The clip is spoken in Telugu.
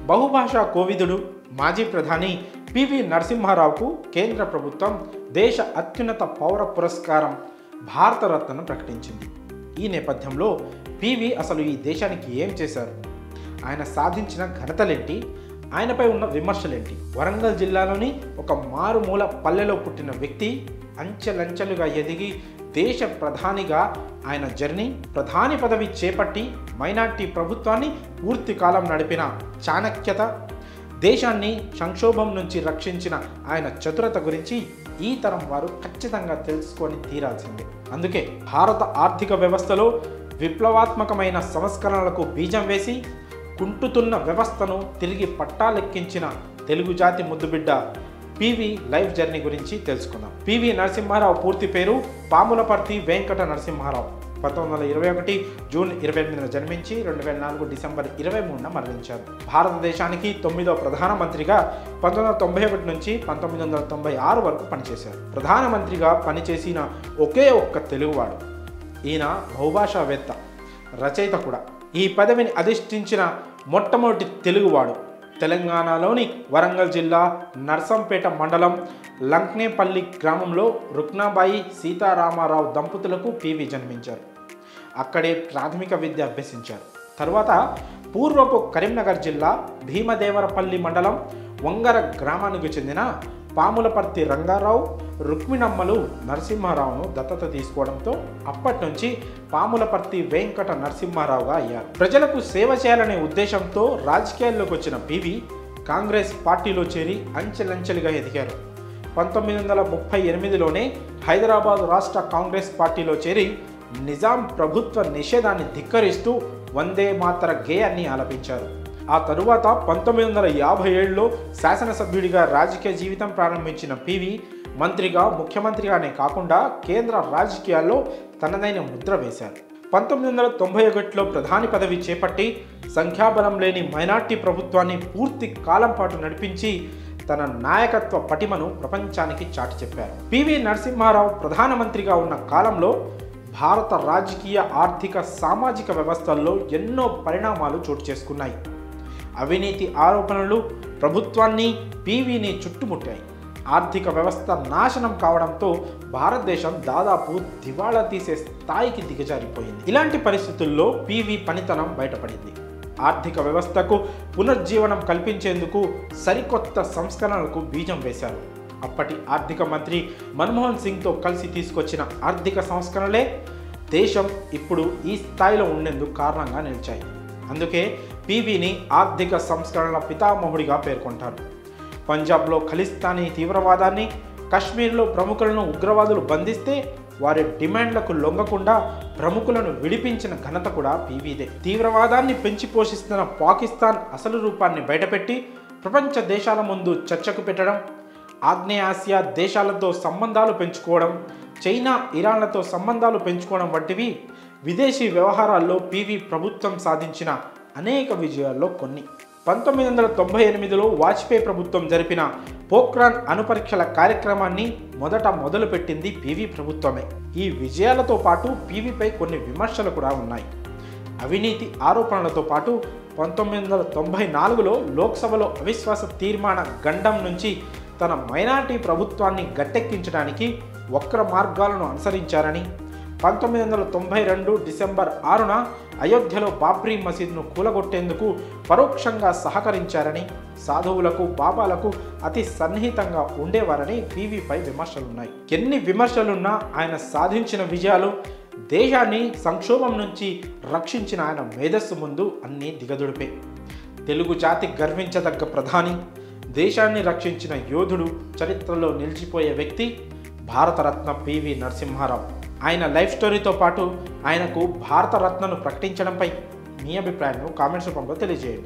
బహుభాషా కోవిదుడు మాజీ ప్రధాని పివి నరసింహారావుకు కేంద్ర ప్రభుత్వం దేశ అత్యున్నత పౌర పురస్కారం భారతరత్నను ప్రకటించింది ఈ నేపథ్యంలో పివి అసలు ఈ దేశానికి ఏం చేశారు ఆయన సాధించిన ఘనతలేంటి ఆయనపై ఉన్న విమర్శలేంటి వరంగల్ జిల్లాలోని ఒక మారుమూల పల్లెలో పుట్టిన వ్యక్తి అంచెలంచెలుగా ఎదిగి దేశ ప్రధానిగా ఆయన జర్నీ ప్రధాని పదవి చేపట్టి మైనార్టీ ప్రభుత్వాన్ని పూర్తి కాలం నడిపిన చాణక్యత దేశాన్ని సంక్షోభం నుంచి రక్షించిన ఆయన చతురత గురించి ఈ తరం వారు ఖచ్చితంగా తెలుసుకొని తీరాల్సిందే అందుకే భారత ఆర్థిక వ్యవస్థలో విప్లవాత్మకమైన సంస్కరణలకు బీజం వేసి కుంటుతున్న వ్యవస్థను తిరిగి పట్టాలెక్కించిన తెలుగు జాతి ముద్దుబిడ్డ పివి లైఫ్ జర్నీ గురించి తెలుసుకుందాం పివి నరసింహారావు పూర్తి పేరు పాములపర్తి వెంకట నరసింహారావు పంతొమ్మిది వందల ఇరవై ఒకటి జూన్ ఇరవై ఎనిమిదిన జన్మించి రెండు వేల నాలుగు డిసెంబర్ ఇరవై మూడున మరణించారు భారతదేశానికి తొమ్మిదవ ప్రధానమంత్రిగా పంతొమ్మిది వందల తొంభై ఒకటి నుంచి పంతొమ్మిది వందల తొంభై ఆరు వరకు పనిచేశారు ప్రధానమంత్రిగా పనిచేసిన ఒకే ఒక్క తెలుగువాడు ఈయన బహుభాషావేత్త రచయిత కూడా ఈ పదవిని అధిష్ఠించిన మొట్టమొదటి తెలుగువాడు తెలంగాణలోని వరంగల్ జిల్లా నర్సంపేట మండలం లంక్నేపల్లి గ్రామంలో రుక్నాబాయి సీతారామారావు దంపతులకు పివి జన్మించారు అక్కడే ప్రాథమిక విద్య అభ్యసించారు తర్వాత పూర్వపు కరీంనగర్ జిల్లా భీమదేవరపల్లి మండలం వంగర గ్రామానికి చెందిన పాములపర్తి రంగారావు రుక్మిణమ్మలు నరసింహారావును దత్తత తీసుకోవడంతో అప్పటి నుంచి పాములపర్తి వెంకట నరసింహారావుగా అయ్యారు ప్రజలకు సేవ చేయాలనే ఉద్దేశంతో రాజకీయాల్లోకి వచ్చిన పివి కాంగ్రెస్ పార్టీలో చేరి అంచెలంచెలుగా ఎదిగారు పంతొమ్మిది వందల ముప్పై ఎనిమిదిలోనే హైదరాబాద్ రాష్ట్ర కాంగ్రెస్ పార్టీలో చేరి నిజాం ప్రభుత్వ నిషేధాన్ని ధిక్కరిస్తూ వందే మాతర గేయాన్ని ఆలపించారు ఆ తరువాత పంతొమ్మిది వందల యాభై ఏడులో శాసనసభ్యుడిగా రాజకీయ జీవితం ప్రారంభించిన పివి మంత్రిగా ముఖ్యమంత్రిగానే కాకుండా కేంద్ర రాజకీయాల్లో తనదైన ముద్ర వేశారు పంతొమ్మిది వందల తొంభై ఒకటిలో ప్రధాని పదవి చేపట్టి సంఖ్యాబలం లేని మైనార్టీ ప్రభుత్వాన్ని పూర్తి కాలం పాటు నడిపించి తన నాయకత్వ పటిమను ప్రపంచానికి చాటి చెప్పారు పివి నరసింహారావు ప్రధానమంత్రిగా ఉన్న కాలంలో భారత రాజకీయ ఆర్థిక సామాజిక వ్యవస్థల్లో ఎన్నో పరిణామాలు చోటు చేసుకున్నాయి అవినీతి ఆరోపణలు ప్రభుత్వాన్ని పీవీని చుట్టుముట్టాయి ఆర్థిక వ్యవస్థ నాశనం కావడంతో భారతదేశం దాదాపు దివాళా తీసే స్థాయికి దిగజారిపోయింది ఇలాంటి పరిస్థితుల్లో పీవీ పనితనం బయటపడింది ఆర్థిక వ్యవస్థకు పునర్జీవనం కల్పించేందుకు సరికొత్త సంస్కరణలకు బీజం వేశారు అప్పటి ఆర్థిక మంత్రి మన్మోహన్ సింగ్తో కలిసి తీసుకొచ్చిన ఆర్థిక సంస్కరణలే దేశం ఇప్పుడు ఈ స్థాయిలో ఉండేందుకు కారణంగా నిలిచాయి అందుకే పీవీని ఆర్థిక సంస్కరణల పితామహుడిగా పేర్కొంటారు పంజాబ్లో ఖలిస్తానీ తీవ్రవాదాన్ని కశ్మీర్లో ప్రముఖులను ఉగ్రవాదులు బంధిస్తే వారి డిమాండ్లకు లొంగకుండా ప్రముఖులను విడిపించిన ఘనత కూడా పీవీదే తీవ్రవాదాన్ని పెంచి పోషిస్తున్న పాకిస్తాన్ అసలు రూపాన్ని బయటపెట్టి ప్రపంచ దేశాల ముందు చర్చకు పెట్టడం ఆగ్నేయాసియా దేశాలతో సంబంధాలు పెంచుకోవడం చైనా ఇరాన్లతో సంబంధాలు పెంచుకోవడం వంటివి విదేశీ వ్యవహారాల్లో పీవీ ప్రభుత్వం సాధించిన అనేక విజయాల్లో కొన్ని పంతొమ్మిది వందల తొంభై ఎనిమిదిలో వాజ్పేయి ప్రభుత్వం జరిపిన పోఖ్రాన్ అణుపరీక్షల కార్యక్రమాన్ని మొదట మొదలుపెట్టింది పీవీ ప్రభుత్వమే ఈ విజయాలతో పాటు పీవీపై కొన్ని విమర్శలు కూడా ఉన్నాయి అవినీతి ఆరోపణలతో పాటు పంతొమ్మిది వందల తొంభై నాలుగులో లోక్సభలో అవిశ్వాస తీర్మాన గండం నుంచి తన మైనార్టీ ప్రభుత్వాన్ని గట్టెక్కించడానికి వక్ర మార్గాలను అనుసరించారని పంతొమ్మిది వందల తొంభై రెండు డిసెంబర్ ఆరున అయోధ్యలో బాబ్రీ మసీద్ను కూలగొట్టేందుకు పరోక్షంగా సహకరించారని సాధువులకు బాబాలకు అతి సన్నిహితంగా ఉండేవారని పీవీపై విమర్శలున్నాయి ఎన్ని విమర్శలున్నా ఆయన సాధించిన విజయాలు దేశాన్ని సంక్షోభం నుంచి రక్షించిన ఆయన మేధస్సు ముందు అన్నీ దిగదుడిపే తెలుగు జాతి గర్వించదగ్గ ప్రధాని దేశాన్ని రక్షించిన యోధుడు చరిత్రలో నిలిచిపోయే వ్యక్తి భారతరత్న పివి నరసింహారావు ఆయన లైఫ్ స్టోరీతో పాటు ఆయనకు భారతరత్నను ప్రకటించడంపై మీ అభిప్రాయాలను కామెంట్స్ రూపంలో తెలియజేయండి